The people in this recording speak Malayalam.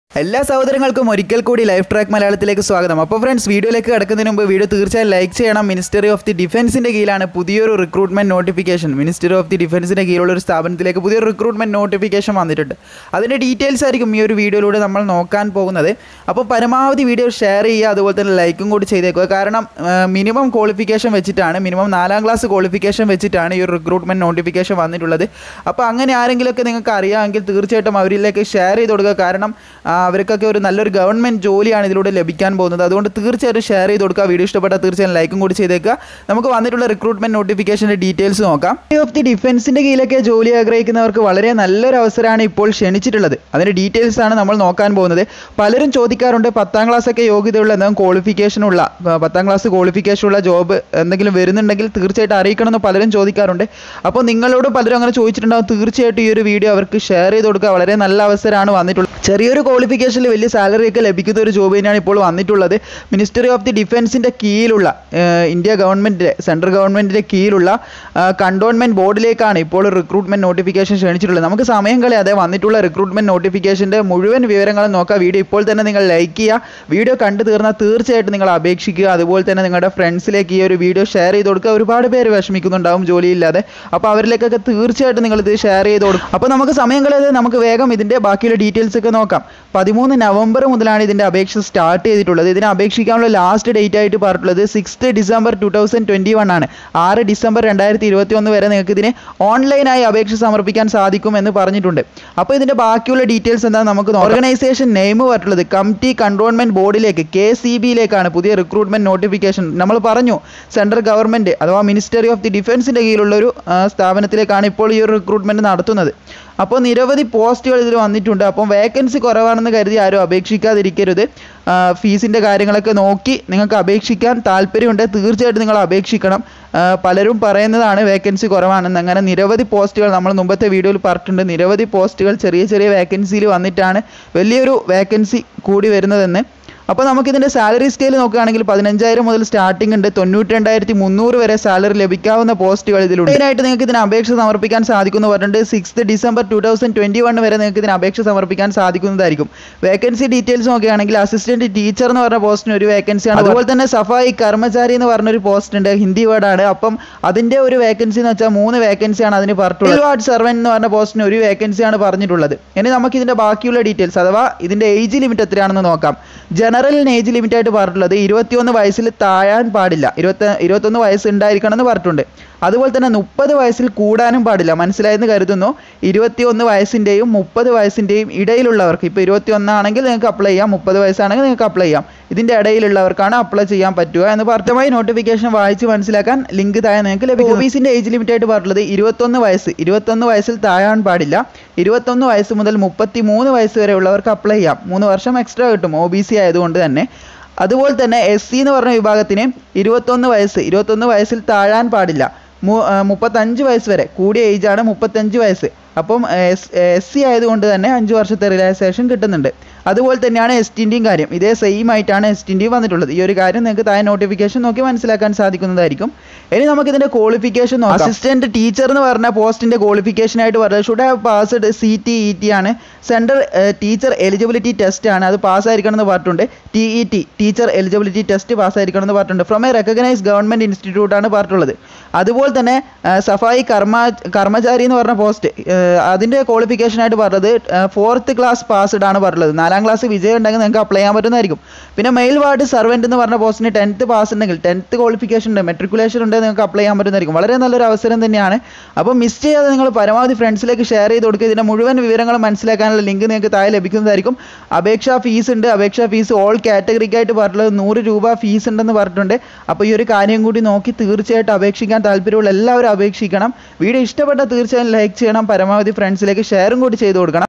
എല്ലാ സഹോദരങ്ങൾക്കും ഒരിക്കൽ കൂടി ലൈഫ് ട്രാക്ക് മലയാളത്തിലേക്ക് സ്വാഗതം അപ്പോൾ ഫ്രണ്ട്സ് വീഡിയോയിലേക്ക് കിടക്കുന്നതിന് മുമ്പ് വീഡിയോ തീർച്ചയായും ലൈക്ക് ചെയ്യണം മിനിസ്റ്ററി ഓഫ് ദി ഡിഫൻസിൻ്റെ കീഴിലാണ് പുതിയൊരു recruitment notification ministry of the ഡിഫൻസിൻ്റെ കീഴിലുള്ള ഒരു സ്ഥാപനത്തിലേക്ക് പുതിയൊരു റിക്രൂട്ട്മെൻറ്റ് നോട്ടിഫിക്കേഷൻ വന്നിട്ടുണ്ട് അതിൻ്റെ ഡീറ്റെയിൽസ് ആയിരിക്കും ഈ ഒരു വീഡിയോയിലൂടെ നമ്മൾ നോക്കാൻ പോകുന്നത് അപ്പോൾ പരമാവധി വീഡിയോ ഷെയർ ചെയ്യുക അതുപോലെ തന്നെ ലൈക്കും കൂടി ചെയ്തേക്കുക കാരണം മിനിമം ക്വാളിഫിക്കേഷൻ വെച്ചിട്ടാണ് മിനിമം നാലാം ക്ലാസ് ക്വാളിഫിക്കേഷൻ വെച്ചിട്ടാണ് ഈ ഒരു റിക്രൂട്ട്മെൻറ്റ് നോട്ടിഫിക്കേഷൻ വന്നിട്ടുള്ളത് അപ്പോൾ അങ്ങനെ ആരെങ്കിലുമൊക്കെ നിങ്ങൾക്ക് അറിയാമെങ്കിൽ തീർച്ചയായിട്ടും അവരിലേക്ക് ഷെയർ ചെയ്ത് കൊടുക്കുക കാരണം ആ, അവർക്കൊക്കെ ഒരു നല്ലൊരു ഗവൺമെൻറ് ജോലിയാണ് ഇതിലൂടെ ലഭിക്കാൻ പോകുന്നത് അതുകൊണ്ട് തീർച്ചയായിട്ടും ഷെയർ ചെയ്ത് കൊടുക്കുക വീഡിയോ ഇഷ്ടപ്പെട്ടാൽ തീർച്ചയായും ലൈക്കും കൂടി ചെയ്തേക്കുക നമുക്ക് വന്നിട്ടുള്ള റിക്രൂട്ട്മെൻറ്റ് നോട്ടിഫിക്കേഷൻ്റെ ഡീറ്റെയിൽസ് നോക്കാം ഓഫ് ദി ഡിഫൻസിൻ്റെ കീഴിലൊക്കെ ജോലി ആഗ്രഹിക്കുന്നവർക്ക് വളരെ നല്ലൊരു അവസരമാണ് ഇപ്പോൾ ക്ഷണിച്ചിട്ടുള്ളത് അതിൻ്റെ ഡീറ്റെയിൽസ് ആണ് നമ്മൾ നോക്കാൻ പോകുന്നത് പലരും ചോദിക്കാറുണ്ട് പത്താം ക്ലാസ് ഒക്കെ യോഗ്യതയുള്ള എന്തെങ്കിലും ക്വാളിഫിക്കേഷൻ ഉള്ള ആ, പത്താം ക്ലാസ് ക്വാളിഫിക്കേഷൻ ഉള്ള ജോബ് എന്തെങ്കിലും വരുന്നുണ്ടെങ്കിൽ തീർച്ചയായിട്ടും അറിയിക്കണമെന്ന് പലരും ചോദിക്കാറുണ്ട് അപ്പോൾ നിങ്ങളോട് പലരും അങ്ങനെ ചോദിച്ചിട്ടുണ്ടാവും തീർച്ചയായിട്ടും ഈ ഒരു വീഡിയോ അവർക്ക് ഷെയർ ചെയ്ത് കൊടുക്കുക വളരെ നല്ല അവസരമാണ് വന്നിട്ടുള്ളത് ചെറിയൊരു ക്വാളിഫിക്കേഷനിൽ വലിയ സാലറി ഒക്കെ ലഭിക്കുന്ന ഒരു ജോബ് തന്നെയാണ് ഇപ്പോൾ വന്നിട്ടുള്ളത് മിനിസ്റ്ററി ഓഫ് ദി ഡിഫൻസിൻ്റെ കീഴിലുള്ള ആ, ഇന്ത്യ ഗവൺമെൻറ്റിൻ്റെ സെൻട്രൽ ഗവൺമെൻറ്റിൻ്റെ കീഴിലുള്ള കണ്ടോൺമെൻറ്റ് ബോർഡിലേക്കാണ് ഇപ്പോൾ റിക്രൂട്ട്മെൻറ്റ് നോട്ടിഫിക്കേഷൻ ക്ഷണിച്ചിട്ടുള്ളത് നമുക്ക് സമയം കളയാതെ വന്നിട്ടുള്ള റിക്രൂട്ട്മെൻറ്റ് നോട്ടിഫിക്കേഷൻ്റെ മുഴുവൻ വിവരങ്ങളും നോക്കാം വീഡിയോ ഇപ്പോൾ തന്നെ നിങ്ങൾ ലൈക്ക് ചെയ്യുക വീഡിയോ കണ്ടു തീർന്നാൽ തീർച്ചയായിട്ടും നിങ്ങൾ അപേക്ഷിക്കുക അതുപോലെ തന്നെ നിങ്ങളുടെ ഫ്രണ്ട്സിലേക്ക് ഈ ഒരു വീഡിയോ ഷെയർ ചെയ്ത് കൊടുക്കുക ഒരുപാട് പേര് വിഷമിക്കുന്നുണ്ടാവും ജോലിയില്ലാതെ അപ്പോൾ അവരിലേക്കൊക്കെ തീർച്ചയായിട്ടും നിങ്ങൾ ഇത് ഷെയർ ചെയ്ത് കൊടുക്കും അപ്പോൾ നമുക്ക് സമയം കളയാതെ നമുക്ക് വേഗം ഇതിൻ്റെ ബാക്കിയുള്ള ഡീറ്റെയിൽസ് ഒക്കെ നോക്കാം പതിമൂന്ന് നവംബർ മുതലാണ് ഇതിൻ്റെ അപേക്ഷ സ്റ്റാർട്ട് ചെയ്തിട്ടുള്ളത് ഇതിന് അപേക്ഷിക്കാനുള്ള ലാസ്റ്റ് ഡേറ്റ് ആയിട്ട് പറഞ്ഞിട്ടുള്ളത് sixth December two thousand twenty one ആണ് ആറ് ഡിസംബർ രണ്ടായിരത്തി ഇരുപത്തി ഒന്ന് വരെ നിങ്ങൾക്ക് ഇതിന് ഓൺലൈനായി അപേക്ഷ സമർപ്പിക്കാൻ സാധിക്കും എന്ന് പറഞ്ഞിട്ടുണ്ട് അപ്പോൾ ഇതിൻ്റെ ബാക്കിയുള്ള ഡീറ്റെയിൽസ് എന്താണെന്ന് നമുക്ക് നോക്കാം ഓർഗനൈസേഷൻ നെയിം പറഞ്ഞിട്ടുള്ളത് കമ്മിറ്റി കൺട്രോൾമെൻറ്റ് ബോർഡിലേക്ക് കെ സി ബിയിലേക്കാണ് പുതിയ റിക്രൂട്ട്മെൻറ്റ് നോട്ടിഫിക്കേഷൻ നമ്മൾ പറഞ്ഞു സെൻട്രൽ ഗവൺമെൻറ് അഥവാ മിനിസ്റ്ററി ഓഫ് ദി ഡിഫൻസിൻ്റെ കീഴിലുള്ള ഒരു ആ, സ്ഥാപനത്തിലേക്കാണ് ഇപ്പോൾ ഈ ഒരു റിക്രൂട്ട്മെൻറ്റ് നടത്തുന്നത് അപ്പോൾ നിരവധി പോസ്റ്റുകൾ ഇതിൽ വന്നിട്ടുണ്ട് അപ്പം വേക്കൻസി കുറവാണെന്ന് കരുതി ആരും അപേക്ഷിക്കാതിരിക്കരുത് ഫീസിൻ്റെ കാര്യങ്ങളൊക്കെ നോക്കി നിങ്ങൾക്ക് അപേക്ഷിക്കാൻ താല്പര്യമുണ്ട് തീർച്ചയായിട്ടും നിങ്ങൾ അപേക്ഷിക്കണം ആ, പലരും പറയുന്നതാണ് വേക്കൻസി കുറവാണെന്ന് അങ്ങനെ നിരവധി പോസ്റ്റുകൾ നമ്മൾ മുമ്പത്തെ വീഡിയോയിൽ പറഞ്ഞിട്ടുണ്ട് നിരവധി പോസ്റ്റുകൾ ചെറിയ ചെറിയ വേക്കൻസിയിൽ വന്നിട്ടാണ് വലിയൊരു വേക്കൻസി കൂടി വരുന്നതെന്ന് അപ്പോൾ നമുക്കിതിൻ്റെ സാലറി സ്കെയിൽ നോക്കുകയാണെങ്കിൽ പതിനഞ്ചായിരം മുതൽ സ്റ്റാർട്ടിംഗ് ഉണ്ട് തൊണ്ണൂറ്റി രണ്ടായിരത്തി മുന്നൂറ് വരെ സാലറി ലഭിക്കാവുന്ന പോസ്റ്റുകൾ ഇതിലുണ്ട് മെയിനായിട്ട് നിങ്ങൾക്ക് ഇതിന് അപേക്ഷ സമർപ്പിക്കാൻ സാധിക്കുന്നു പറഞ്ഞിട്ട് sixth December two thousand twenty one വരെ നിങ്ങൾക്ക് ഇതിന് അപേക്ഷ സമർപ്പിക്കാൻ സാധിക്കുന്നതായിരിക്കും വേക്കൻസി ഡീറ്റെയിൽസ് നോക്കുകയാണെങ്കിൽ അസിസ്റ്റന്റ് ടീച്ചർ എന്ന് പറഞ്ഞ പോസ്റ്റിന് ഒരു വേക്കൻസിയാണ് അതുപോലെ തന്നെ സഫായി കർമ്മചാരി എന്ന് പറഞ്ഞൊരു പോസ്റ്റ് ഉണ്ട് ഹിന്ദി വേർഡാണ് അപ്പം അതിൻ്റെ ഒരു വേക്കൻസി എന്ന് വെച്ചാൽ മൂന്ന് വേക്കൻസിയാണ് അതിന് പറഞ്ഞിട്ടുള്ളത് വാർഡ് സർവൻ എന്ന് പറഞ്ഞ പോസ്റ്റിന് ഒരു വേക്കൻസിയാണ് പറഞ്ഞിട്ടുള്ളത് ഇനി നമുക്ക് ഇതിൻ്റെ ബാക്കിയുള്ള ഡീറ്റെയിൽസ് അഥവാ ഇതിൻ്റെ ഏജ് ലിമിറ്റ് എത്രയാണെന്ന് നോക്കാം ജനറലിന് ഏജ് ലിമിറ്റ് ആയിട്ട് പറഞ്ഞിട്ടുള്ളത് ഇരുപത്തിയൊന്ന് വയസ്സിൽ താഴാൻ പാടില്ല ഇരുപത്തി ഇരുപത്തൊന്ന് വയസ്സ് ഉണ്ടായിരിക്കണം എന്ന് പറഞ്ഞിട്ടുണ്ട് അതുപോലെ തന്നെ മുപ്പത് വയസ്സിൽ കൂടാനും പാടില്ല മനസ്സിലായെന്ന് കരുതുന്നു ഇരുപത്തിയൊന്ന് വയസ്സിൻ്റെയും മുപ്പത് വയസ്സിൻ്റെയും ഇടയിലുള്ളവർക്ക് ഇപ്പോൾ ഇരുപത്തിയൊന്നാണെങ്കിൽ നിങ്ങൾക്ക് അപ്ലൈ ചെയ്യാം മുപ്പത് വയസ്സാണെങ്കിൽ നിങ്ങൾക്ക് അപ്ലൈ ചെയ്യാം ഇതിൻ്റെ ഇടയിലുള്ളവർക്കാണ് അപ്ലൈ ചെയ്യാൻ പറ്റുക എന്ന് പറഞ്ഞമായി നോട്ടിഫിക്കേഷൻ വായിച്ച് മനസ്സിലാക്കാൻ ലിങ്ക് താഴെ നിങ്ങൾക്ക് ലഭിക്കും ഒബിസിൻ്റെ ഏജ് ലിമിറ്റ് ആയിട്ട് പറഞ്ഞിട്ടുള്ളത് ഇരുപത്തൊന്ന് വയസ്സ് ഇരുപത്തൊന്ന് വയസ്സിൽ താഴാൻ പാടില്ല ഇരുപത്തൊന്ന് വയസ്സ് മുതൽ മുപ്പത്തി മൂന്ന് വയസ്സ് വരെ ഉള്ളവർക്ക് അപ്ലൈ ചെയ്യാം മൂന്ന് വർഷം എക്സ്ട്രാ കിട്ടും ഒ ബി സി ആയതുകൊണ്ട് തന്നെ അതുപോലെ തന്നെ എസ് സി എന്ന് പറഞ്ഞ വിഭാഗത്തിന് ഇരുപത്തൊന്ന് വയസ്സ് ഇരുപത്തൊന്ന് വയസ്സിൽ താഴാൻ പാടില്ല മു- ആ, മുപ്പത്തഞ്ച് വയസ്സ് വരെ കൂടിയ ഏജാണ് മുപ്പത്തഞ്ച് വയസ്സ് അപ്പം എസ് എസ് സി ആയതുകൊണ്ട് തന്നെ അഞ്ച് വർഷത്തെ റിലാക്സേഷൻ കിട്ടുന്നുണ്ട് അതുപോലെ തന്നെയാണ് എസ് ടിൻ്റെയും കാര്യം ഇതേ സെയിം ആയിട്ടാണ് എസ് ടിൻ്റെയും വന്നിട്ടുള്ളത് ഈ ഒരു കാര്യം നിങ്ങൾക്ക് താഴെ നോട്ടിഫിക്കേഷൻ നോക്കി മനസ്സിലാക്കാൻ സാധിക്കുന്നതായിരിക്കും ഇനി നമുക്ക് ഇതിൻ്റെ ക്വാളിഫിക്കേഷൻ നോക്കാം അസിസ്റ്റന്റ് ടീച്ചർ എന്ന് പറഞ്ഞ പോസ്റ്റിൻ്റെ ക്വാളിഫിക്കേഷൻ ആയിട്ട് പറഞ്ഞത് should have passed C T E T ആണ് സെൻട്രൽ ടീച്ചർ എലിജിബിലിറ്റി ടെസ്റ്റ് ആണ് അത് പാസ്സായിരിക്കണം എന്ന് പറഞ്ഞിട്ടുണ്ട് T E T teacher eligibility test പാസ്സായിരിക്കണം എന്ന് പറഞ്ഞിട്ടുണ്ട് from a recognise government institute ആണ് പറഞ്ഞിട്ടുള്ളത് അതുപോലെ തന്നെ ആ, സഫായി കർമ്മ കർമ്മചാരി എന്ന് പറഞ്ഞ പോസ്റ്റ് അതിൻ്റെ ക്വാളിഫിക്കേഷൻ ആയിട്ട് പറഞ്ഞത് ഫോർത്ത് ക്ലാസ് പാസ്ഡ് ആണ് പറഞ്ഞത് നാലാം ക്ലാസ് വിജയം ഉണ്ടെങ്കിൽ നിങ്ങൾക്ക് അപ്ലൈ ചെയ്യാൻ പറ്റുന്നതായിരിക്കും പിന്നെ മെയിൽ വാർഡ് സർവൻറ്റ് എന്ന് പറഞ്ഞ പോസ്റ്റിന് ടെൻത്ത് പാസ് ഉണ്ടെങ്കിൽ ടെൻത്ത് ക്വാളിഫിക്കേഷൻ ഉണ്ട് മെട്രിക്കുലേഷൻ ഉണ്ടെങ്കിൽ നിങ്ങൾക്ക് അപ്ലൈ ചെയ്യാൻ പറ്റുന്നതായിരിക്കും വളരെ നല്ലൊരു അവസരം തന്നെയാണ് അപ്പോൾ മിസ് ചെയ്യാതെ നിങ്ങൾ പരമാവധി ഫ്രണ്ട്സിലേക്ക് ഷെയർ ചെയ്ത് കൊടുക്കുക ഇതിൻ്റെ മുഴുവൻ വിവരങ്ങൾ മനസ്സിലാക്കാനുള്ള ലിങ്ക് നിങ്ങൾക്ക് താഴെ ലഭിക്കുന്നതായിരിക്കും അപേക്ഷാ ഫീസ് ഉണ്ട് അപേക്ഷാ ഫീസ് ഓൾ കാറ്റഗറിക്കായിട്ട് പറഞ്ഞിട്ടുള്ളത് നൂറ് രൂപ ഫീസ് ഉണ്ടെന്ന് പറഞ്ഞിട്ടുണ്ട് അപ്പോൾ ഈ ഒരു കാര്യം കൂടി നോക്കി തീർച്ചയായിട്ടും അപേക്ഷിക്കാൻ താല്പര്യമുള്ള എല്ലാവരും അപേക്ഷിക്കണം വീഡിയോ ഇഷ്ടപ്പെട്ടാൽ തീർച്ചയായും ലൈക്ക് ചെയ്യണം പരമാവധി ഫ്രണ്ട്സിലേക്ക് ഷെയറും കൂടി ചെയ്ത് കൊടുക്കണം